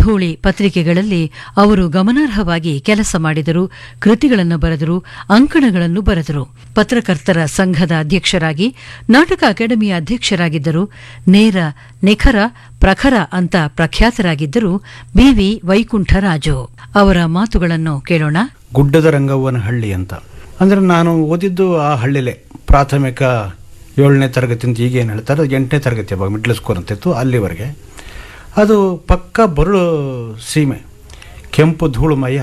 ಧೂಳಿ ಪತ್ರಿಕೆಗಳಲ್ಲಿ ಅವರು ಗಮನಾರ್ಹವಾಗಿ ಕೆಲಸ ಮಾಡಿದರು ಕೃತಿಗಳನ್ನು ಬರೆದರು ಅಂಕಣಗಳನ್ನು ಬರೆದರು ಪತ್ರಕರ್ತರ ಸಂಘದ ಅಧ್ಯಕ್ಷರಾಗಿ ನಾಟಕ ಅಕಾಡೆಮಿಯ ಅಧ್ಯಕ್ಷರಾಗಿದ್ದರು ನೇರ ನಿಖರ ಪ್ರಖರ ಅಂತ ಪ್ರಖ್ಯಾತರಾಗಿದ್ದರು ಬಿವಿ ವೈಕುಂಠರಾಜು ಅವರ ಮಾತುಗಳನ್ನು ಕೇಳೋಣ ಗುಡ್ಡದ ರಂಗವ್ವನ ಹಳ್ಳಿ ಅಂತ ಅಂದರೆ ನಾನು ಓದಿದ್ದು ಆ ಹಳ್ಳಿಲೇ ಪ್ರಾಥಮಿಕ ಏಳನೇ ತರಗತಿ ಅಂತ ಈಗೇನು ಹೇಳ್ತಾರೆ ಅದು ಎಂಟನೇ ತರಗತಿ ಅವಾಗ ಮಿಡ್ಲ್ ಸ್ಕೂಲ್ ಅಂತಿತ್ತು ಅಲ್ಲಿವರೆಗೆ ಅದು ಪಕ್ಕ ಬರಳು ಸೀಮೆ ಕೆಂಪು ಧೂಳುಮಯ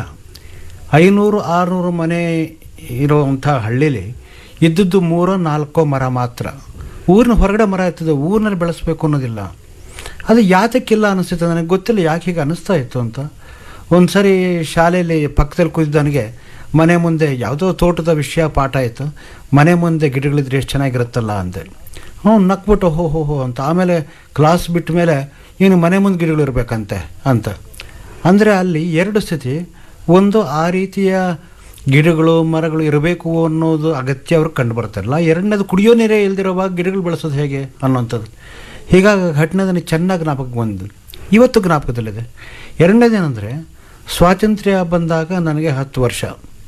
ಐನೂರು ಆರುನೂರು ಮನೆ ಇರುವಂಥ ಹಳ್ಳಿಲಿ ಇದ್ದದ್ದು ಮೂರೋ ನಾಲ್ಕೋ ಮರ ಮಾತ್ರ ಊರಿನ ಹೊರಗಡೆ ಮರ ಇರ್ತದೆ ಊರಿನಲ್ಲಿ ಬೆಳೆಸ್ಬೇಕು ಅನ್ನೋದಿಲ್ಲ ಅದು ಯಾತಕ್ಕಿಲ್ಲ ಅನಿಸ್ತಿತ್ತು ನನಗೆ ಗೊತ್ತಿಲ್ಲ ಯಾಕೆ ಹೀಗೆ ಅನ್ನಿಸ್ತಾ ಇತ್ತು ಅಂತ ಒಂದು ಸರಿ ಶಾಲೆಯಲ್ಲಿ ಪಕ್ಕದಲ್ಲಿ ಕೂತಿದ್ದವನಿಗೆ ಮನೆ ಮುಂದೆ ಯಾವುದೋ ತೋಟದ ವಿಷಯ ಪಾಠ ಆಯಿತು ಮನೆ ಮುಂದೆ ಗಿಡಗಳಿದ್ರೆ ಎಷ್ಟು ಚೆನ್ನಾಗಿರುತ್ತಲ್ಲ ಅಂದೆ ಹ್ಞೂ ನಕ್ಬಿಟ್ಟು ಹೋ ಹೋ ಹೋ ಅಂತ ಆಮೇಲೆ ಕ್ಲಾಸ್ ಬಿಟ್ಟ ಮೇಲೆ ಇನ್ನು ಮನೆ ಮುಂದೆ ಗಿಡಗಳು ಇರಬೇಕಂತೆ ಅಂತ ಅಂದರೆ ಅಲ್ಲಿ ಎರಡು ಸ್ಥಿತಿ ಒಂದು ಆ ರೀತಿಯ ಗಿಡಗಳು ಮರಗಳು ಇರಬೇಕು ಅನ್ನೋದು ಅಗತ್ಯ ಅವ್ರಿಗೆ ಕಂಡು ಬರ್ತಾರಲ್ಲ ಎರಡನೇದು ಕುಡಿಯೋ ನೀರೇ ಇಲ್ದಿರೋವಾಗ ಗಿಡಗಳು ಬೆಳೆಸೋದು ಹೇಗೆ ಅನ್ನೋಂಥದ್ದು ಹೀಗಾಗಿ ಘಟನೆ ನನಗೆ ಚೆನ್ನಾಗಿ ಜ್ಞಾಪಕ ಬಂದು ಇವತ್ತು ಜ್ಞಾಪಕದಲ್ಲಿದೆ ಎರಡನೇದೇನೆಂದರೆ ಸ್ವಾತಂತ್ರ್ಯ ಬಂದಾಗ ನನಗೆ ಹತ್ತು ವರ್ಷ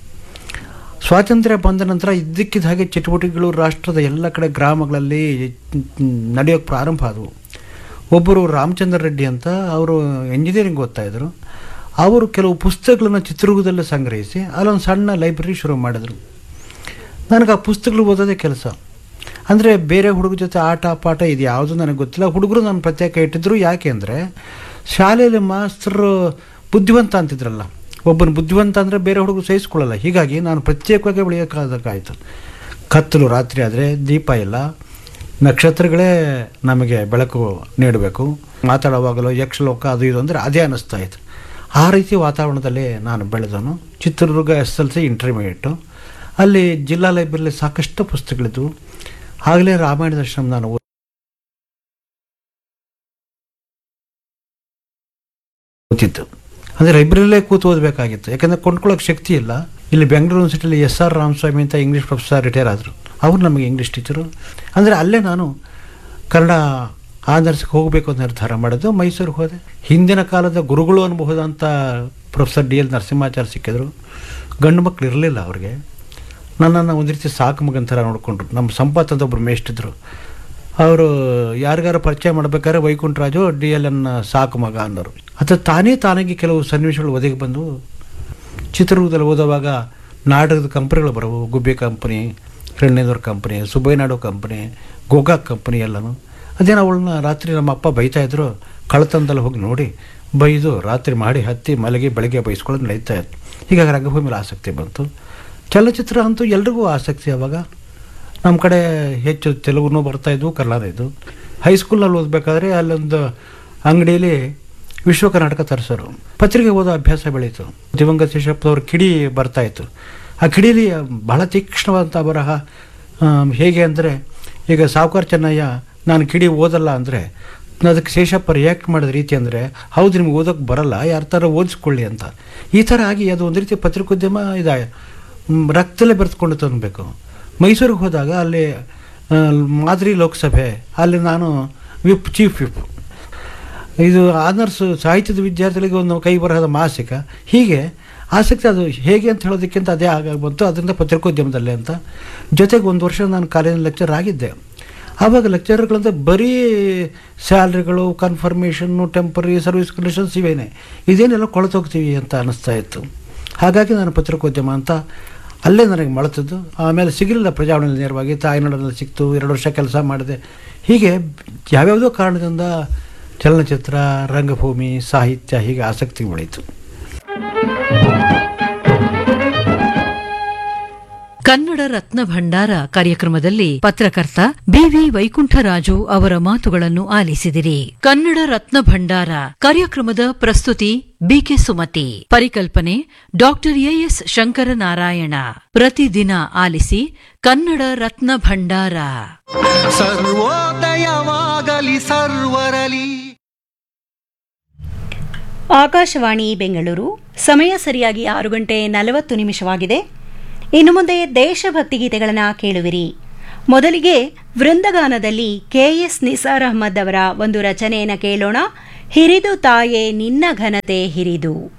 ಸ್ವಾತಂತ್ರ್ಯ ಬಂದ ನಂತರ ಇದ್ದಕ್ಕಿದ್ದ ಹಾಗೆ ಚಟುವಟಿಕೆಗಳು ರಾಷ್ಟ್ರದ ಎಲ್ಲ ಕಡೆ ಗ್ರಾಮಗಳಲ್ಲಿ ನಡೆಯೋಕ್ಕೆ ಪ್ರಾರಂಭ ಆದವು ಒಬ್ಬರು ರಾಮಚಂದ್ರ ರೆಡ್ಡಿ ಅಂತ ಅವರು ಇಂಜಿನಿಯರಿಂಗ್ ಓದ್ತಾ ಇದ್ರು ಅವರು ಕೆಲವು ಪುಸ್ತಕಗಳನ್ನು ಚಿತ್ರದುರ್ಗದಲ್ಲಿ ಸಂಗ್ರಹಿಸಿ ಅಲ್ಲೊಂದು ಸಣ್ಣ ಲೈಬ್ರರಿ ಶುರು ಮಾಡಿದರು ನನಗೆ ಆ ಪುಸ್ತಕಗಳು ಓದೋದೇ ಕೆಲಸ ಅಂದರೆ ಬೇರೆ ಹುಡುಗರ ಜೊತೆ ಆಟ ಪಾಠ ಇದು ಯಾವುದು ನನಗೆ ಗೊತ್ತಿಲ್ಲ ಹುಡುಗರು ನಾನು ಪ್ರತ್ಯೇಕ ಇಟ್ಟಿದ್ರು ಯಾಕೆ ಅಂದರೆ ಶಾಲೆಯಲ್ಲಿ ಮಾಸ್ತರು ಬುದ್ಧಿವಂತ ಅಂತಿದ್ರಲ್ಲ ಒಬ್ಬನ ಬುದ್ಧಿವಂತ ಅಂದರೆ ಬೇರೆ ಹುಡುಗರು ಸಹಿಸ್ಕೊಳ್ಳಲ್ಲ ಹೀಗಾಗಿ ನಾನು ಪ್ರತ್ಯೇಕವಾಗಿ ಬೆಳೆಯೋಕ್ಕಾಗಬೇಕಾಯ್ತು ಕತ್ತಲು ರಾತ್ರಿ ಆದರೆ ದೀಪ ಇಲ್ಲ ನಕ್ಷತ್ರಗಳೇ ನಮಗೆ ಬೆಳಕು ನೀಡಬೇಕು ಮಾತಾಡುವಾಗಲೂ ಯಕ್ಷಲೋಕ ಅದು ಇದು ಅಂದರೆ ಅದೇ ಅನ್ನಿಸ್ತಾ ಇತ್ತು ಆ ರೀತಿ ವಾತಾವರಣದಲ್ಲಿ ನಾನು ಬೆಳೆದನು Chitradurga S L C intermediate ಅಲ್ಲಿ ಜಿಲ್ಲಾ ಲೈಬ್ರರಿಲಿ ಸಾಕಷ್ಟು ಪುಸ್ತಕಗಳಿದ್ವು ಆಗಲೇ ರಾಮಾಯಣ ದರ್ಶನ ನಾನು ಓದಿದ್ದು ಅಂದರೆ ಲೈಬ್ರರಿಲೇ ಕೂತು ಓದಬೇಕಾಗಿತ್ತು ಯಾಕಂದರೆ ಕೊಂಡ್ಕೊಳ್ಳೋಕೆ ಶಕ್ತಿ ಇಲ್ಲ ಇಲ್ಲಿ ಬೆಂಗಳೂರು ಯೂನಿವರ್ಸಿಟಿಯಲ್ಲಿ ಎಸ್ ಆರ್ ರಾಮಸ್ವಾಮಿ ಅಂತ ಇಂಗ್ಲೀಷ್ ಪ್ರೊಫೆಸರ್ ರಿಟೈರ್ ಆದರು ಅವರು ನಮಗೆ ಇಂಗ್ಲೀಷ್ ಟೀಚರು ಅಂದರೆ ಅಲ್ಲೇ ನಾನು ಕನ್ನಡ ಆನರ್ಸ್ಗೆ ಹೋಗಬೇಕು ಅಂತ ನಿರ್ಧಾರ ಮಾಡಿದ್ದು ಮೈಸೂರಿಗೆ ಹೋದೆ ಹಿಂದಿನ ಕಾಲದ ಗುರುಗಳು ಅನ್ಬಹುದಂತ ಪ್ರೊಫೆಸರ್ ಡಿ ಎಲ್ ನರಸಿಂಹಾಚಾರ್ಯ ಸಿಕ್ಕಿದ್ರು ಗಂಡು ಮಕ್ಕಳು ಇರಲಿಲ್ಲ ಅವ್ರಿಗೆ ನನ್ನನ್ನು ಒಂದು ರೀತಿ ಸಾಕು ಮಗನ ಥರ ನೋಡಿಕೊಂಡ್ರು ನಮ್ಮ ಸಂಪತ್ ಅಂತ ಒಬ್ಬರು ಮೇಷ್ಟಿದ್ರು ಅವರು ಯಾರಿಗಾರು ಪರಿಚಯ ಮಾಡ್ಬೇಕಾದ್ರೆ ವೈಕುಂಠರಾಜು ಡಿ ಎಲ್ ಎನ್ ಸಾಕು ಮಗ ಅನ್ನೋರು ಅಥವಾ ತಾನೇ ತಾನಾಗಿ ಕೆಲವು ಸನ್ನಿವೇಶಗಳು ಒದಗಿ ಬಂದು ಚಿತ್ರದುರ್ಗದಲ್ಲಿ ಓದುವಾಗ ನಾಟಕದ ಕಂಪ್ನಿಗಳು ಬರವು ಗುಬ್ಬಿ ಕಂಪ್ನಿ ಹಿರಣ್ಯದವ್ರ company Subbaiah Naidu company Gokak company ಎಲ್ಲನೂ ಅದೇನೋ ಅವಳನ್ನ ರಾತ್ರಿ ನಮ್ಮ ಅಪ್ಪ ಬೈತಾ ಇದ್ರು ಕಳ್ಳತನದಲ್ಲಿ ಹೋಗಿ ನೋಡಿ ಬೈದು ರಾತ್ರಿ ಮಾಡಿ ಹತ್ತಿ ಮಲಗಿ ಬೆಳಗ್ಗೆ ಬೈಸ್ಕೊಳ್ಳೋದು ನಡೀತಾ ಇತ್ತು ಹೀಗಾಗಿ ರಂಗಭೂಮಿಲಿ ಆಸಕ್ತಿ ಬಂತು ಚಲನಚಿತ್ರ ಅಂತೂ ಎಲ್ರಿಗೂ ಆಸಕ್ತಿ ಅವಾಗ ನಮ್ಮ ಕಡೆ ಹೆಚ್ಚು ತೆಲುಗುನೂ ಬರ್ತಾಯಿದ್ವು ಕನ್ನಡ ಇದ್ದು ಹೈಸ್ಕೂಲ್ನಲ್ಲಿ ಓದಬೇಕಾದ್ರೆ ಅಲ್ಲೊಂದು ಅಂಗಡಿಯಲ್ಲಿ ವಿಶ್ವ ಕರ್ನಾಟಕ ತರಿಸೋರು ಪತ್ರಿಕೆ ಓದೋ ಅಭ್ಯಾಸ ಬೆಳೀತು ದಿವಂಗತ ಶೇಷಪ್ಪನವ್ರ ಕಿಡಿ ಬರ್ತಾಯಿತ್ತು ಆ ಕಿಡಿಲಿ ಬಹಳ ತೀಕ್ಷ್ಣವಾದಂಥ ಬರಹ ಹೇಗೆ ಅಂದರೆ ಈಗ ಸಾವುಕಾರ ಚೆನ್ನಯ್ಯ ನಾನು ಕಿಡಿ ಓದಲ್ಲ ಅಂದರೆ ಅದಕ್ಕೆ ಶೇಷಪ್ಪ ರಿಯಾಕ್ಟ್ ಮಾಡಿದ ರೀತಿ ಅಂದರೆ ಹೌದು ನಿಮ್ಗೆ ಓದೋಕ್ಕೆ ಬರಲ್ಲ ಯಾರ ಥರ ಓದಿಸ್ಕೊಳ್ಳಿ ಅಂತ ಈ ಥರ ಆಗಿ ಅದು ಒಂದು ರೀತಿ ಪತ್ರಿಕೋದ್ಯಮ ಇದೆ ರಕ್ತದಲ್ಲೇ ಬೆರೆತ್ಕೊಂಡು ತಂದಬೇಕು ಮೈಸೂರಿಗೆ ಹೋದಾಗ ಅಲ್ಲಿ ಮಾದರಿ ಲೋಕಸಭೆ ಅಲ್ಲಿ ನಾನು ವಿಪ್ ಚೀಫ್ ವಿಪ್ ಇದು ಆನರ್ಸ್ ಸಾಹಿತ್ಯದ ವಿದ್ಯಾರ್ಥಿಗಳಿಗೆ ಒಂದು ಕೈ ಬರಹದ ಮಾಸಿಕ ಹೀಗೆ ಆಸಕ್ತಿ ಅದು ಹೇಗೆ ಅಂತ ಹೇಳೋದಕ್ಕಿಂತ ಅದೇ ಆಗಾಗ ಬಂತು ಅದರಿಂದ ಪತ್ರಿಕೋದ್ಯಮದಲ್ಲೇ ಅಂತ ಜೊತೆಗೆ ಒಂದು ವರ್ಷ ನಾನು ಕಾಲೇಜಿನ ಲೆಕ್ಚರ್ ಆಗಿದ್ದೆ ಆವಾಗ ಲೆಕ್ಚರ್ಗಳಂತ ಬರೀ ಸ್ಯಾಲ್ರಿಗಳು ಕನ್ಫರ್ಮೇಷನ್ನು ಟೆಂಪರರಿ ಸರ್ವಿಸ್ ಕಂಡೀಷನ್ಸ್ ಇವೇನೆ ಇದೇನೆಲ್ಲ ಕೊಳತೋಗ್ತೀವಿ ಅಂತ ಅನ್ನಿಸ್ತಾ ಇತ್ತು ಹಾಗಾಗಿ ನಾನು ಪತ್ರಿಕೋದ್ಯಮ ಅಂತ ಅಲ್ಲೇ ನನಗೆ ಮಳತದ್ದು ಆಮೇಲೆ ಸಿಗಲಿಲ್ಲ ಪ್ರಜಾವಣೆಯಲ್ಲಿ ನೇರವಾಗಿ ತಾಯ್ನಾಡಲ್ಲಿ ಸಿಕ್ತು ಎರಡು ವರ್ಷ ಕೆಲಸ ಮಾಡಿದೆ ಹೀಗೆ ಯಾವ್ಯಾವುದೋ ಕಾರಣದಿಂದ ಚಲನಚಿತ್ರ ರಂಗಭೂಮಿ ಸಾಹಿತ್ಯ ಹೀಗೆ ಆಸಕ್ತಿ ಬೆಳೀತು ಕನ್ನಡ ರತ್ನ ಭಂಡಾರ ಕಾರ್ಯಕ್ರಮದಲ್ಲಿ ಪತ್ರಕರ್ತ ಬಿವಿ ವೈಕುಂಠರಾಜು ಅವರ ಮಾತುಗಳನ್ನು ಆಲಿಸಿದಿರಿ ಕನ್ನಡ ರತ್ನ ಭಂಡಾರ ಕಾರ್ಯಕ್ರಮದ ಪ್ರಸ್ತುತಿ ಬಿಕೆ ಸುಮತಿ ಪರಿಕಲ್ಪನೆ ಡಾಕ್ಟರ್ ಎಎಸ್ ಶಂಕರನಾರಾಯಣ ಪ್ರತಿದಿನ ಆಲಿಸಿ ಕನ್ನಡ ರತ್ನ ಭಂಡಾರ ಸರ್ವೋದಯವಾಗಲಿ ಸರ್ವರಲಿ ಆಕಾಶವಾಣಿ ಬೆಂಗಳೂರು ಸಮಯ ಸರಿಯಾಗಿ ಆರು ಗಂಟೆ ನಲವತ್ತು ನಿಮಿಷವಾಗಿದೆ ಇನ್ನು ಮುಂದೆ ದೇಶಭಕ್ತಿ ಗೀತೆಗಳನ್ನು ಕೇಳುವಿರಿ ಮೊದಲಿಗೆ ವೃಂದಗಾನದಲ್ಲಿ ಕೆಎಸ್ ನಿಸಾರ್ ಅಹ್ಮದ್ ಅವರ ಒಂದು ರಚನೆಯನ್ನು ಕೇಳೋಣ ಹಿರಿದು ತಾಯೇ ನಿನ್ನ ಘನತೆ ಹಿರಿದು